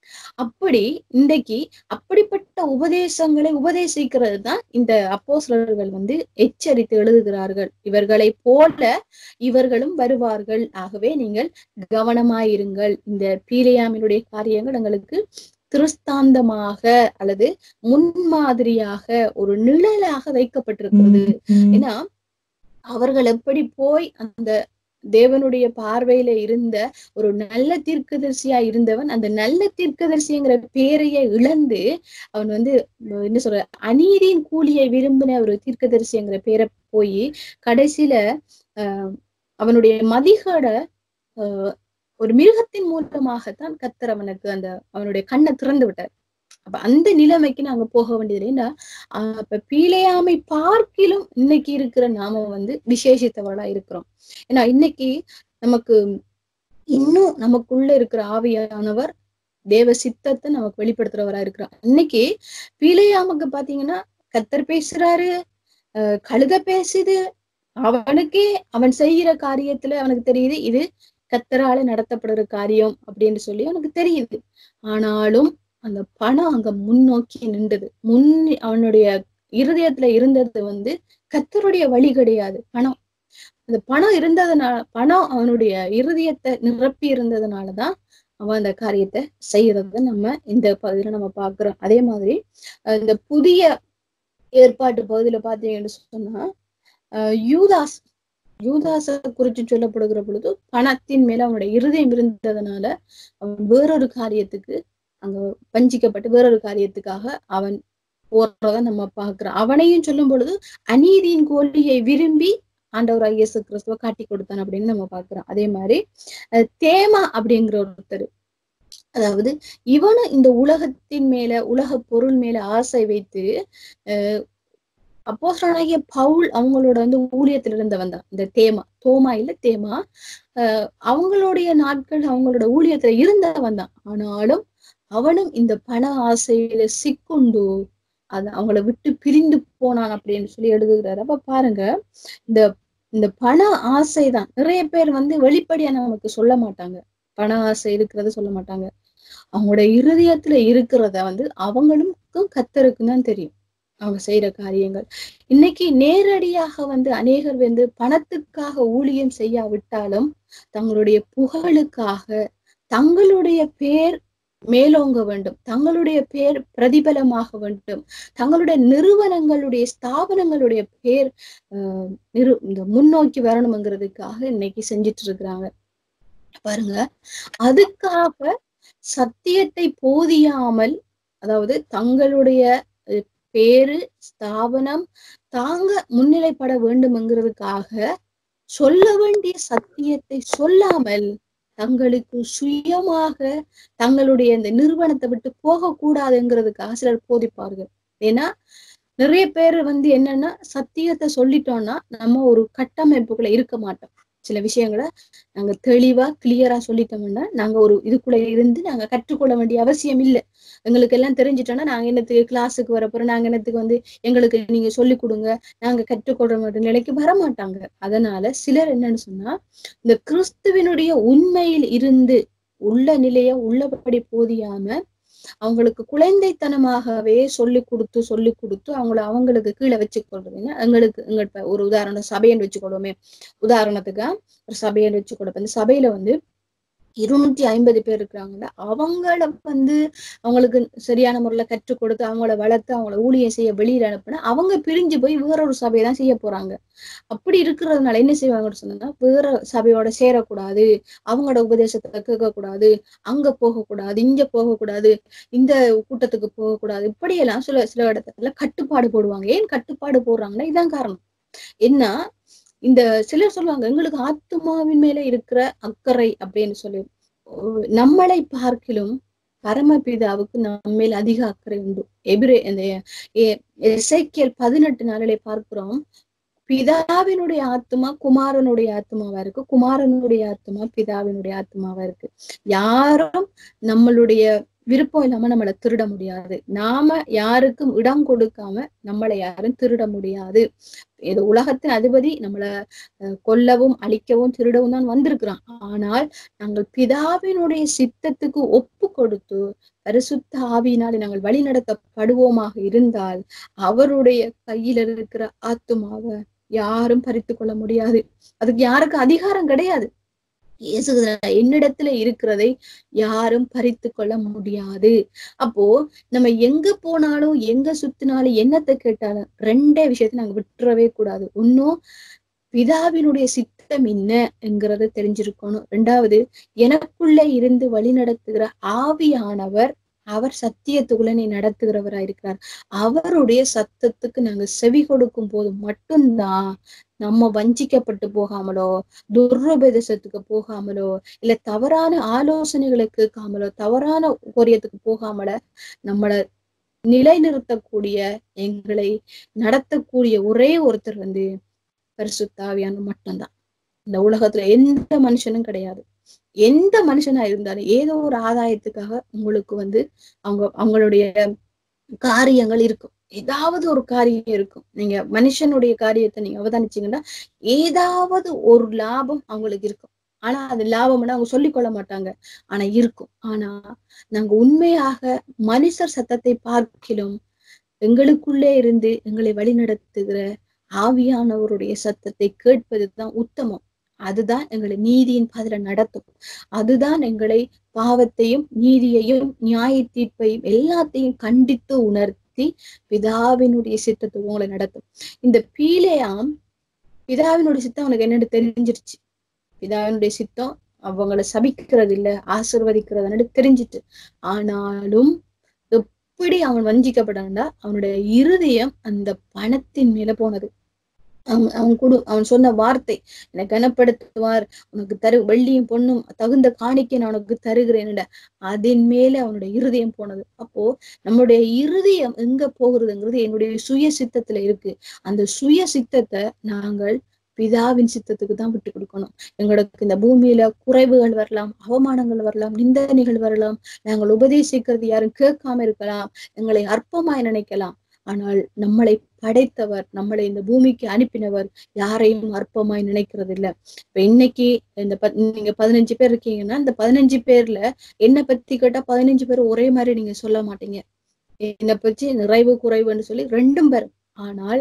அப்படி இன்றைக்கு அப்படிப்பட்ட உபதேசங்களை உபதேசிக்கிறது தான் இந்த அப்போஸ்லர்கள் வந்து எச்சரித்து எழுதுகிறார்கள் இவர்களை போல இவர்களும் வருவார்கள் ஆகவே நீங்கள் கவனமாயிருங்கள் இந்த பீலியாமினுடைய காரியங்கள் எங்களுக்கு திருஸ்தாந்தமாக அல்லது முன்மாதிரியாக ஒரு நிழலாக வைக்கப்பட்டிருக்கிறது ஏன்னா அவர்கள் எப்படி போய் அந்த தேவனுடைய பார்வையில இருந்த ஒரு நல்ல தீர்க்கதரிசியா இருந்தவன் அந்த நல்ல தீர்க்கதரிசிங்கிற பேரையே இழந்து அவன் வந்து என்ன சொல்ற அநீதியின் கூலியை விரும்பின ஒரு தீர்க்கதரிசிங்கிற பேரை போய் கடைசியில ஆஹ் அவனுடைய மதிகட ஆஹ் ஒரு மிருகத்தின் மூலமாகத்தான் கத்தர் அவனுக்கு அந்த அவனுடைய கண்ணை திறந்து விட்டார் அப்ப அந்த நிலைமைக்கு நாங்க போக வேண்டியது ஏன்னா அப்ப பீலையாமை பார்க்கிலும் இன்னைக்கு இருக்கிற நாம வந்து விசேஷித்தவளா இருக்கிறோம் ஏன்னா இன்னைக்கு நமக்கு இன்னும் நமக்குள்ள இருக்கிற ஆவியானவர் தேவ சித்தத்தை நமக்கு வெளிப்படுத்துறவரா இருக்கிறார் இன்னைக்கு பீலையாமுக்கு பாத்தீங்கன்னா கத்தர் பேசுறாரு அஹ் கழுத பேசுது அவனுக்கே அவன் செய்யற காரியத்துல அவனுக்கு தெரியுது இது கத்தரால நடத்தப்படுற காரியம் அப்படின்னு சொல்லி அவனுக்கு தெரியுது ஆனாலும் அந்த பணம் அங்க முன்னோக்கி நின்றது முன் அவனுடைய இருதயத்துல இருந்தது வந்து கத்தருடைய வழி கிடையாது பணம் அந்த பணம் இருந்ததுனால பணம் அவனுடைய இருதயத்தை நிரப்பி இருந்ததுனாலதான் அவன் அந்த காரியத்தை செய்யறத நம்ம இந்த பகுதியில நம்ம பாக்குறோம் அதே மாதிரி இந்த புதிய ஏற்பாட்டு பகுதியில பாத்தீங்கன்னு சொன்னா யூதாஸ் யூதாச குறித்து சொல்லப்படுகிற பொழுது பணத்தின் மேல அவனுடைய இருதயம் இருந்ததுனால அவன் வேறொரு காரியத்துக்கு அங்க வஞ்சிக்கப்பட்டு வேறொரு காரியத்துக்காக அவன் போறத நம்ம பாக்குறோம் அவனையும் சொல்லும் பொழுது அநீதியின் கோழியை விரும்பி ஆண்டவர் இயேசு கிறிஸ்துவ காட்டி கொடுத்தான் அப்படின்னு நம்ம பாக்குறோம் அதே மாதிரி தேமா அப்படிங்கிற ஒருத்தர் அதாவது இவனும் இந்த உலகத்தின் மேல உலக பொருள் மேல ஆசை வைத்து அஹ் அப்போஸ்தலனாகிய பவுல் அவங்களோட வந்து ஊழியத்துல இருந்தவன் தான் இந்த தேமா தோமா இல்ல தேமா அஹ் அவங்களுடைய நாட்கள் அவங்களோட ஊழியத்துல இருந்தவன் தான் ஆனாலும் அவனும் இந்த பண ஆசையில சிக்குண்டு அது அவங்கள விட்டு பிரிந்து போனான் அப்படின்னு சொல்லி எழுதுகிறாரு அப்ப பாருங்க இந்த இந்த பண ஆசைதான் நிறைய பேர் வந்து வெளிப்படையா நமக்கு சொல்ல மாட்டாங்க பண ஆசை இருக்கிறத சொல்ல மாட்டாங்க அவங்களோட இருதயத்துல இருக்கிறத வந்து அவங்களுக்கும் கத்தருக்கும் தான் தெரியும் அவங்க செய்யற காரியங்கள் இன்னைக்கு நேரடியாக வந்து அநேகர் வந்து பணத்துக்காக ஊழியம் செய்யாவிட்டாலும் தங்களுடைய புகழுக்காக தங்களுடைய பேர் மேலோங்க வேண்டும் தங்களுடைய பேர் பிரதிபலமாக வேண்டும் தங்களுடைய நிறுவனங்களுடைய ஸ்தாபனங்களுடைய பேர் ஆஹ் நிறு இந்த முன்னோக்கி வரணுங்கிறதுக்காக இன்னைக்கு செஞ்சிட்டு இருக்கிறாங்க பாருங்க அதுக்காக சத்தியத்தை போதியாமல் அதாவது தங்களுடைய பேரு ஸ்தாபனம் தாங்க முன்னிலைப்பட வேண்டும்ங்கிறதுக்காக சொல்ல வேண்டிய சத்தியத்தை சொல்லாமல் தங்களுக்கு சுயமாக தங்களுடைய இந்த நிறுவனத்தை விட்டு போக கூடாதுங்கிறதுக்காக சிலர் போதிப்பார்கள் ஏன்னா நிறைய பேர் வந்து என்னன்னா சத்தியத்தை சொல்லிட்டோம்னா நம்ம ஒரு கட்டமைப்புக்குள்ள இருக்க மாட்டோம் சில விஷயங்களை நாங்க தெளிவா கிளியரா சொல்லிட்டோம்னா நாங்க ஒரு இதுக்குள்ள இருந்து நாங்க கற்றுக்கொள்ள வேண்டிய அவசியம் இல்லை எங்களுக்கு எல்லாம் தெரிஞ்சிட்டோம்னா நாங்க என்னத்துக்கு கிளாஸுக்கு வரப்போறோம் நாங்க என்னத்துக்கு வந்து எங்களுக்கு நீங்க சொல்லி கொடுங்க நாங்க கற்றுக்கொள்ள மாட்டோம் நிலைக்கு வர மாட்டாங்க அதனால சிலர் என்னன்னு சொன்னா இந்த கிறிஸ்துவனுடைய உண்மையில் இருந்து உள்ள நிலைய உள்ளபடி போதியாம அவங்களுக்கு குழந்தைத்தனமாகவே சொல்லி கொடுத்து சொல்லி கொடுத்து அவங்கள அவங்களுக்கு கீழே வச்சு கொள்றதுன்னா எங்களுக்கு எங்கள்கிட்ட ஒரு உதாரணம் சபையன் வச்சுக்கொள்வோமே உதாரணத்துக்கு ஒரு சபையன் வச்சு கொடுப்பேன் இந்த சபையில வந்து இருநூத்தி ஐம்பது பேர் இருக்கிறாங்கல்ல அவங்கள வந்து அவங்களுக்கு சரியான முறையில கற்றுக் கொடுத்து அவங்கள வளர்த்து அவங்கள ஊழியம் செய்ய வெளியில அனுப்புனா அவங்க பிரிஞ்சு போய் வேற ஒரு சபையை தான் செய்ய போறாங்க அப்படி இருக்கிறதுனால என்ன செய்வாங்கன்னு சொன்னா வேற சபையோட சேரக்கூடாது அவங்களோட உபதேசத்தை கேட்கக்கூடாது அங்க போகக்கூடாது இங்க போகக்கூடாது இந்த கூட்டத்துக்கு போகக்கூடாது இப்படியெல்லாம் சில சில இடத்துல கட்டுப்பாடு போடுவாங்க ஏன் கட்டுப்பாடு போடுறாங்கன்னா இதான் காரணம் என்ன இந்த சிலர் சொல்லுவாங்க எங்களுக்கு ஆத்மாவின் மேல இருக்கிற அக்கறை அப்படின்னு சொல்லி நம்மளை பார்க்கிலும் பரமபிதாவுக்கு நம்மேல் அதிக அக்கறை உண்டு எபிரே இந்த எசைக்கியல் பதினெட்டு நாளிலே பார்க்கிறோம் பிதாவினுடைய ஆத்மா குமாரனுடைய ஆத்மாவா இருக்கு குமாரனுடைய ஆத்மா பிதாவினுடைய ஆத்மாவா இருக்கு யாரும் நம்மளுடைய விருப்பம் இல்லாம நம்மளை திருட முடியாது நாம யாருக்கும் இடம் கொடுக்காம நம்மளை யாரும் திருட முடியாது இது உலகத்தின் அதிபதி நம்மளை அஹ், கொல்லவும் அழிக்கவும் திருடவும் தான் வந்திருக்கிறான் ஆனால் நாங்கள் பிதாவினுடைய சித்தத்துக்கு ஒப்பு கொடுத்து பரிசுத்த ஆவியினாலே நாங்கள் வழி நடத்தப்படுவோமாக இருந்தால் அவருடைய கையில இருக்கிற ஆத்துமாவை யாரும் பறித்து கொள்ள முடியாது அதுக்கு யாருக்கும் அதிகாரம் கிடையாது இயேசு என்னிடத்துல இருக்கிறதை யாரும் பறித்து கொள்ள முடியாது அப்போ நம்ம எங்க போனாலும் எங்க சுத்தினாலும் என்னத்தை கேட்டாலும் ரெண்டே விஷயத்தை நாங்க விட்டுறவே கூடாது ஒன்னும் பிதாவினுடைய சித்தம் என்ன என்கிறத தெரிஞ்சிருக்கணும் ரெண்டாவது எனக்குள்ளே இருந்து வழி நடத்துகிற ஆவியானவர் அவர் சத்தியத்துக்குள்ள நீ நடத்துகிறவரா இருக்கிறார் அவருடைய சத்தத்துக்கு நாங்க செவி கொடுக்கும் போது மட்டும்தான் நம்ம வஞ்சிக்கப்பட்டு போகாமலோ துர்ருபதேசத்துக்கு போகாமலோ இல்ல தவறான ஆலோசனைகளுக்கு கேட்காமலோ தவறான கோரியத்துக்கு போகாமல நம்மள நிலைநிறுத்தக்கூடிய எங்களை நடத்தக்கூடிய ஒரே ஒருத்தர் வந்து பரிசுத்தாவியான மட்டும்தான் இந்த உலகத்துல எந்த மனுஷனும் கிடையாது எந்த மனுஷனா இருந்தாலும் ஏதோ ஒரு ஆதாயத்துக்காக உங்களுக்கு வந்து அவங்க அவங்களுடைய காரியங்கள் இருக்கும் ஏதாவது ஒரு காரியம் இருக்கும் நீங்க மனுஷனுடைய காரியத்தை நீங்க அவதானிச்சீங்கன்னா ஏதாவது ஒரு லாபம் அவங்களுக்கு இருக்கும் ஆனா அது லாபம்னு அவங்க சொல்லிக் கொள்ள மாட்டாங்க ஆனா இருக்கும் ஆனா நாங்க உண்மையாக மனுஷர் சத்தத்தை பார்க்கிலும் எங்களுக்குள்ளே இருந்து எங்களை வழிநடத்துகிற ஆவியானவருடைய சத்தத்தை கேட்பதுதான் உத்தமம் அதுதான் எங்களை நீதியின் பாதையில நடத்தும் அதுதான் எங்களை பாவத்தையும் நீதியையும் நியாய தீர்ப்பையும் எல்லாத்தையும் கண்டித்து உணர்த்தி பிதாவினுடைய சித்தத்தை உங்களை நடத்தும் இந்த பீலேயாம் பிதாவினுடைய சித்தம் அவனுக்கு என்னன்னு தெரிஞ்சிருச்சு பிதாவினுடைய சித்தம் அவங்கள சபிக்கிறது இல்ல ஆசிர்வதிக்கிறது தெரிஞ்சிட்டு ஆனாலும் எப்படி அவன் வஞ்சிக்கப்படான்டா அவனுடைய இருதயம் அந்த பணத்தின் மேல போனது அவன் அவன் கொடு அவன் சொன்ன வார்த்தை என்னை கனப்படுத்துவார் உனக்கு தரு வெள்ளியும் பொண்ணும் தகுந்த காணிக்கை நான் உனக்கு தருகிறேன் அதன் மேல அவனுடைய இருதயம் போனது அப்போ நம்முடைய இருதயம் எங்க போகிறதுங்கிறது என்னுடைய சுய சித்தத்துல இருக்கு அந்த சுய சித்தத்தை நாங்கள் பிதாவின் சித்தத்துக்கு தான் விட்டு கொடுக்கணும் எங்களுக்கு இந்த பூமியில குறைவுகள் வரலாம் அவமானங்கள் வரலாம் நிந்தனைகள் வரலாம் நாங்கள் உபதேசிக்கிறது யாரும் கேட்காம இருக்கலாம் எங்களை அற்பமாய் நினைக்கலாம் ஆனால் நம்மளை படைத்தவர் நம்மளை இந்த பூமிக்கு அனுப்பினவர் யாரையும் அற்பமாய் நினைக்கிறது இல்ல இப்ப இன்னைக்கு இந்த ப நீங்க பதினஞ்சு பேர் இருக்கீங்கன்னா இந்த பதினஞ்சு பேர்ல என்ன பத்தி கேட்டா பதினஞ்சு பேர் ஒரே மாதிரி நீங்க சொல்ல மாட்டீங்க என்னை பற்றி நிறைவு குறைவுன்னு சொல்லி ரெண்டும் பேரும் ஆனால்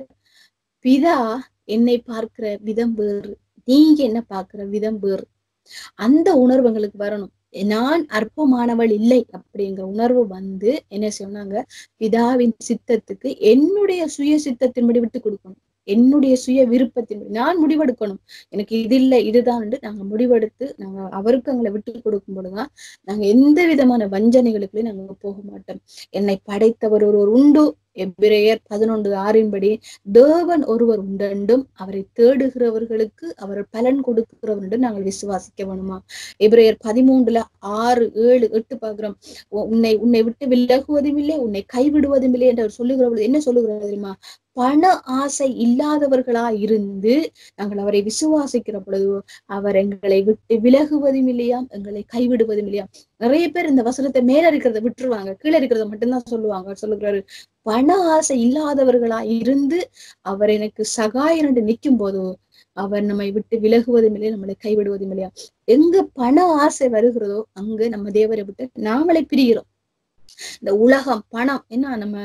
பிதா என்னை பார்க்கிற விதம் வேறு நீங்க என்ன பார்க்கிற விதம் வேறு அந்த உணர்வு எங்களுக்கு வரணும் நான் அற்பமானவள் இல்லை அப்படிங்கிற உணர்வு வந்து என்ன சொன்னாங்க பிதாவின் சித்தத்துக்கு என்னுடைய சுய சித்தத்தின்படி விட்டு கொடுக்கணும் என்னுடைய சுய விருப்பத்தின்படி நான் முடிவெடுக்கணும் எனக்கு இது இல்லை இதுதான் நாங்க முடிவெடுத்து நாங்க அவருக்கு எங்களை விட்டு கொடுக்கும் பொழுதுதான் நாங்க எந்த விதமான வஞ்சனைகளுக்குள்ளயும் நாங்க போக மாட்டோம் என்னை படைத்தவர் ஒருவர் உண்டு எபிரேயர் பதினொன்று ஆறின்படி தேவன் ஒருவர் உண்டென்றும் அவரை தேடுகிறவர்களுக்கு அவர் பலன் கொடுக்கிறவர் என்று நாங்கள் விசுவாசிக்க வேணுமா எபிரேயர் பதிமூன்றுல ஆறு ஏழு எட்டு பாக்குறோம் உன்னை உன்னை விட்டு விலகுவதும் இல்லை உன்னை கைவிடுவதும் இல்லை என்று அவர் சொல்லுகிற பொழுது என்ன சொல்லுகிறார் தெரியுமா பண ஆசை இல்லாதவர்களா இருந்து நாங்கள் அவரை விசுவாசிக்கிற பொழுது அவர் எங்களை விட்டு விலகுவதும் இல்லையா எங்களை கைவிடுவதும் இல்லையா நிறைய பேர் இந்த வசனத்தை மேல இருக்கிறத விட்டுருவாங்க கீழே இருக்கிறத மட்டும்தான் சொல்லுவாங்க அவர் சொல்லுகிறாரு பண ஆசை இல்லாதவர்களா இருந்து அவர் எனக்கு சகாயம் என்று நிற்கும் போது அவர் நம்மை விட்டு விலகுவதும் இல்லையா நம்மளை கைவிடுவதும் இல்லையா எங்க பண ஆசை வருகிறதோ அங்க நம்ம தேவரை விட்டு நாமளை பிரிகிறோம் இந்த உலகம் பணம் என்ன நம்ம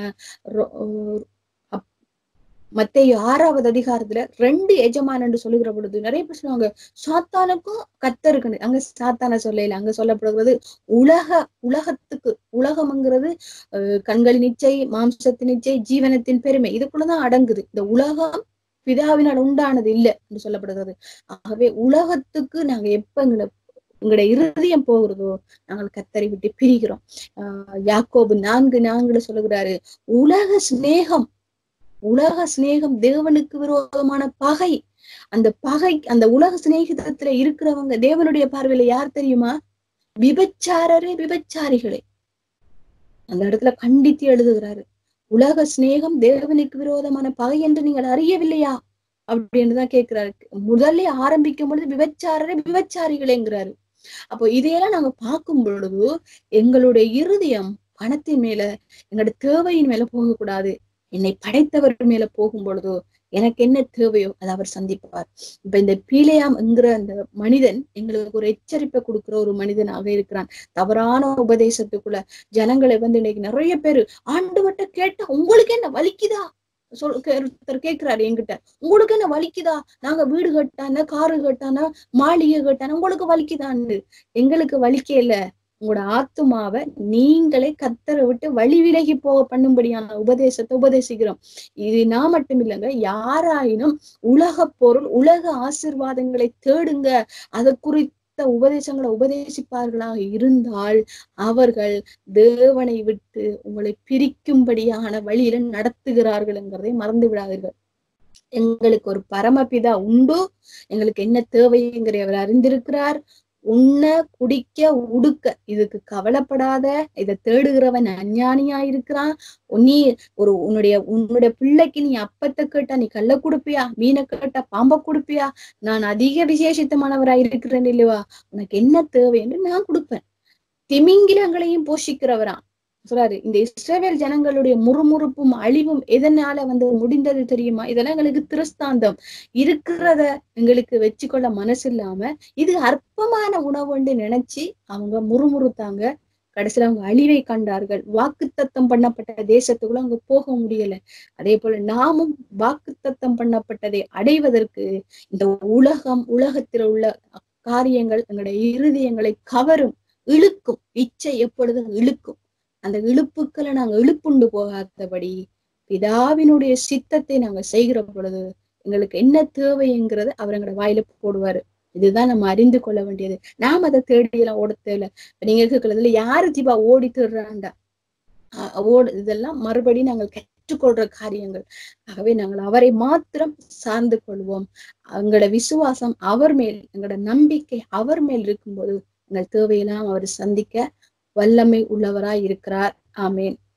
மத்திய ஆறாவது அதிகாரத்துல ரெண்டு எஜமான் என்று சொல்லுகிற பொழுது நிறைய பேர் சொல்லுவாங்க சாத்தானுக்கும் கத்தருக்கு அங்க சாத்தான சொல்லல அங்க சொல்லப்படுகிறது உலக உலகத்துக்கு உலகம்ங்கிறது கண்களின் இச்சை மாம்சத்தின் இச்சை ஜீவனத்தின் பெருமை இதுக்குள்ளதான் அடங்குது இந்த உலகம் பிதாவினால் உண்டானது இல்லை என்று சொல்லப்படுகிறது ஆகவே உலகத்துக்கு நாங்க எப்ப எங்களை உங்களுடைய இருதயம் போகிறதோ நாங்கள் கத்தரை விட்டு பிரிகிறோம் ஆஹ் யாக்கோபு நான்கு நான்குல சொல்லுகிறாரு உலக சிநேகம் உலக சிநேகம் தேவனுக்கு விரோதமான பகை அந்த பகை அந்த உலக சிநேகிதத்துல இருக்கிறவங்க தேவனுடைய பார்வையில யார் தெரியுமா விபச்சாரரே விபச்சாரிகளே அந்த இடத்துல கண்டித்து எழுதுகிறாரு உலக சிநேகம் தேவனுக்கு விரோதமான பகை என்று நீங்கள் அறியவில்லையா அப்படின்னு தான் கேட்கிறாரு முதல்ல ஆரம்பிக்கும் பொழுது விபச்சாரரே விபச்சாரிகளேங்கிறாரு அப்போ இதையெல்லாம் நாங்க பார்க்கும் பொழுது எங்களுடைய இருதயம் பணத்தின் மேல எங்களோட தேவையின் மேல போகக்கூடாது என்னை படைத்தவர் மேல போகும் பொழுதோ எனக்கு என்ன தேவையோ அதை அவர் சந்திப்பார் இப்ப இந்த பீலையாம் என்கிற அந்த மனிதன் எங்களுக்கு ஒரு எச்சரிப்பை கொடுக்கிற ஒரு மனிதனாக இருக்கிறான் தவறான உபதேசத்துக்குள்ள ஜனங்களை வந்து இன்னைக்கு நிறைய பேரு ஆண்டு வட்ட கேட்டா உங்களுக்கு என்ன வலிக்குதா சொல் ஒருத்தர் கேட்கிறாரு என்கிட்ட உங்களுக்கு என்ன வலிக்குதா நாங்க வீடு கட்டான காரு கட்டான மாளிகை கட்டான உங்களுக்கு வலிக்குதான்னு எங்களுக்கு வலிக்க இல்ல உங்களோட ஆத்துமாவை நீங்களே கத்தரை விட்டு வழி விலகி போக பண்ணும்படியான உபதேசத்தை உபதேசிக்கிறோம் இது நான் மட்டும் இல்லைங்க யாராயினும் உலக பொருள் உலக ஆசிர்வாதங்களை தேடுங்க அதை குறித்த உபதேசங்களை உபதேசிப்பார்களாக இருந்தால் அவர்கள் தேவனை விட்டு உங்களை பிரிக்கும்படியான வழியில நடத்துகிறார்கள்ங்கிறதை மறந்து விடாதீர்கள் எங்களுக்கு ஒரு பரமபிதா உண்டு எங்களுக்கு என்ன தேவைங்கிற அவர் அறிந்திருக்கிறார் உண்ண குடிக்க உடுக்க இதுக்கு கவலைப்படாத இதை தேடுகிறவன் அஞ்ஞானியா இருக்கிறான் நீ ஒரு உன்னுடைய உன்னுடைய பிள்ளைக்கு நீ அப்பத்தை கேட்டா நீ கல்ல கொடுப்பியா மீனை கேட்டா பாம்பை கொடுப்பியா நான் அதிக விசேஷித்தமானவரா இருக்கிறேன் இல்லையா உனக்கு என்ன தேவைன்னு நான் கொடுப்பேன் திமிங்கிலங்களையும் போஷிக்கிறவரா சொல்றாரு இந்த இஸ்ரேவேல் ஜனங்களுடைய முறுமுறுப்பும் அழிவும் எதனால வந்து முடிந்தது தெரியுமா இதெல்லாம் எங்களுக்கு திருஸ்தாந்தம் இருக்கிறத எங்களுக்கு வச்சுக்கொள்ள மனசு இல்லாம இது அற்பமான உணவுன்னு நினைச்சு அவங்க முறுமுறுத்தாங்க கடைசியில அவங்க அழிவை கண்டார்கள் வாக்குத்தத்தம் பண்ணப்பட்ட தேசத்துக்குள்ள அவங்க போக முடியல அதே போல நாமும் வாக்குத்தத்தம் பண்ணப்பட்டதை அடைவதற்கு இந்த உலகம் உலகத்தில் உள்ள காரியங்கள் எங்களுடைய இருதயங்களை கவரும் இழுக்கும் இச்சை எப்பொழுதும் இழுக்கும் அந்த இழுப்புக்களை நாங்க இழுப்புண்டு போகாதபடி பிதாவினுடைய சித்தத்தை நாங்க செய்கிற பொழுது எங்களுக்கு என்ன தேவைங்கிறத அவர் எங்களோட வாயில போடுவாரு இதுதான் நம்ம அறிந்து கொள்ள வேண்டியது நாம் அதை தேடியெல்லாம் ஓட தேவையில்ல நீங்க இருக்கிறதுல யாரு தீபா ஓடி தேடுறாண்டா ஓடு இதெல்லாம் மறுபடியும் நாங்கள் கற்றுக்கொள்ற காரியங்கள் ஆகவே நாங்கள் அவரை மாத்திரம் சார்ந்து கொள்வோம் எங்களோட விசுவாசம் அவர் மேல் எங்களோட நம்பிக்கை அவர் மேல் இருக்கும்போது எங்கள் தேவையெல்லாம் அவர் சந்திக்க வல்லமை உள்ளவராய் இருக்கிறார் ஆமேன்